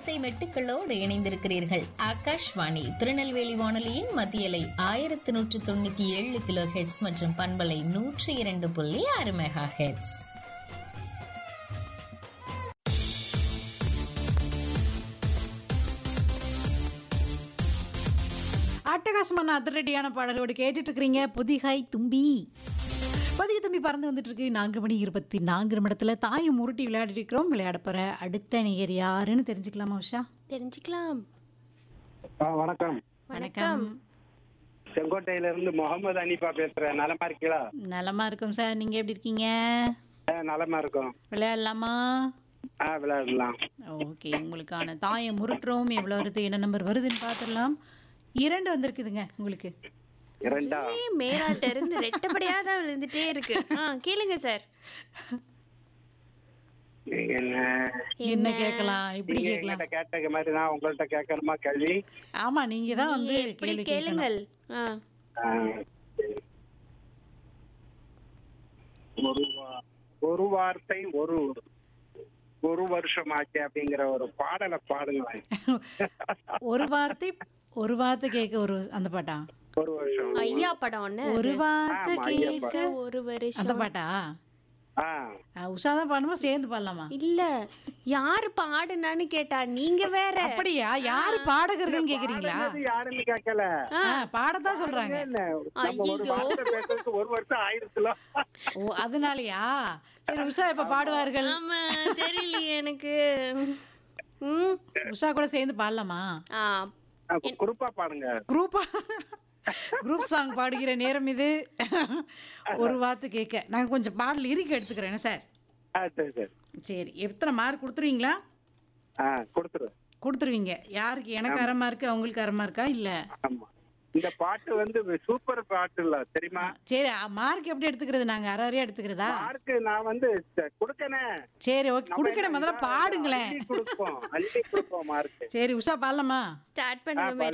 இசை மெட்டுக்களோடு இணைந்திருக்கிறீர்கள் ஆகாஷ்வாணி திருநெல்வேலி வானொலியின் மத்தியலை ஆயிரத்தி நூற்று தொண்ணூத்தி ஏழு கிலோ ஹெட்ஸ் மற்றும் பண்பலை நூற்றி இரண்டு புள்ளி ஆறு மெகா ஹெட்ஸ் அட்டகாசமான அதிரடியான பாடலோடு கேட்டுட்டு இருக்கிறீங்க புதிகாய் தும்பி புதிய தும்பி பறந்து வந்துட்டு இருக்கு நான்கு மணி இருபத்தி நான்கு நிமிடத்துல தாயும் உருட்டி விளையாடிட்டு இருக்கிறோம் விளையாட போற அடுத்த நேயர் யாருன்னு தெரிஞ்சுக்கலாமா உஷா தெரிஞ்சுக்கலாம் ஆ, வணக்கம் வணக்கம் செங்கோட்டையில இருந்து முகமது அனிஃபா பேசுறேன் நலமா இருக்கீங்களா நலமா இருக்கும் சார் நீங்க எப்படி இருக்கீங்க ஆ, நலமா இருக்கும் விளையாடலாமா ஆ விளையாடலாம் ஓகே உங்களுக்கான தாயம் உருட்டுறோம் எவ்வளோ வருது என்ன நம்பர் வருதுன்னு பார்த்துடலாம் இரண்டு வந்திருக்குதுங்க உங்களுக்கு இரண்டா ஏய், மேலாட்ட இருந்து ரெட்டப்படியா தான் விழுந்துட்டே இருக்கு ஆ கேளுங்க சார் என்ன என்ன கேட்கலாம் எப்படி நீங்க கேட்கலாம் என்கிட்ட கேட்ட மாதிரி நான் உங்கள்ட்ட கேட்கணுமா கேள்வி ஆமா நீங்க தான் வந்து எப்படி கேள்வி கேட்கணும் கேளுங்கள் ஆ ஆ, சரி. ஒரு வா- ஒரு வார்த்தை ஒரு ஒரு வருஷம் ஆச்சு அப்படிங்கிற ஒரு பாடலை பாடுங்களேன் ஒரு வார்த்தை ஒரு வார்த்தை கேட்க ஒரு அந்த பாட்டா ஒரு வருஷம் ஐயா படம் ஒண்ணு ஒரு வார்த்தை ஆமா, ஐயா கேட்க ஒரு அந்த வருஷம் பாட்டா ஆ ஆ, உஷா தான் பாடணுமா சேர்ந்து பாடலாமா இல்ல யாரு பாடுனான்னு கேட்டா நீங்க வேற அப்படியா யாரு பாடகர்கள்னு கேக்குறீங்களா பாடுனது யாருன்னு கேட்கல ஆ, பாடத்தான் சொல்றாங்க என்ன, நம்ம ஒரு ஐயையோ. வார்த்தை பேசுறதுக்கு ஒரு வருஷம் ஆயிருச்சுல ஓ அதனாலயா சரி உஷா இப்ப பாடுவார்கள் ஆமா தெரியலையே எனக்கு ம் உஷா கூட சேர்ந்து பாடலாமா ஆ குரூப்பா பாடுங்க குரூப்பா குரூப் சாங் பாடுகிற நேரம் இது ஒரு வார்த்தை கேட்க நான் கொஞ்சம் பாடல் இறுக்கி எடுத்துக்கிறேன் சார் ஆ சரி சரி சரி எத்தனை மார்க் கொடுத்துருவீங்களா ஆ கொடுத்துரு கொடுத்துருவீங்க யாருக்கு எனக்கு அரை மார்க்கு அவங்களுக்கு அரை மார்க்கா இல்ல ஆமா இந்த பாட்டு வந்து சூப்பர் பாட்டு இல்ல தெரியுமா சரி மார்க் எப்படி எடுத்துக்கிறது நாங்க அரை அரையா எடுத்துக்கிறதா மார்க்கு நான் வந்து ச- கொடுக்கனே சரி ஓகே குடுக்கணும் முதல்ல பாடுங்களேன் அள்ளி கொடுப்போம் அள்ளி கொடுப்போம் மார்க் சரி உஷா பாடலாமா ஸ்டார்ட் பண்ணுங்க ஆ,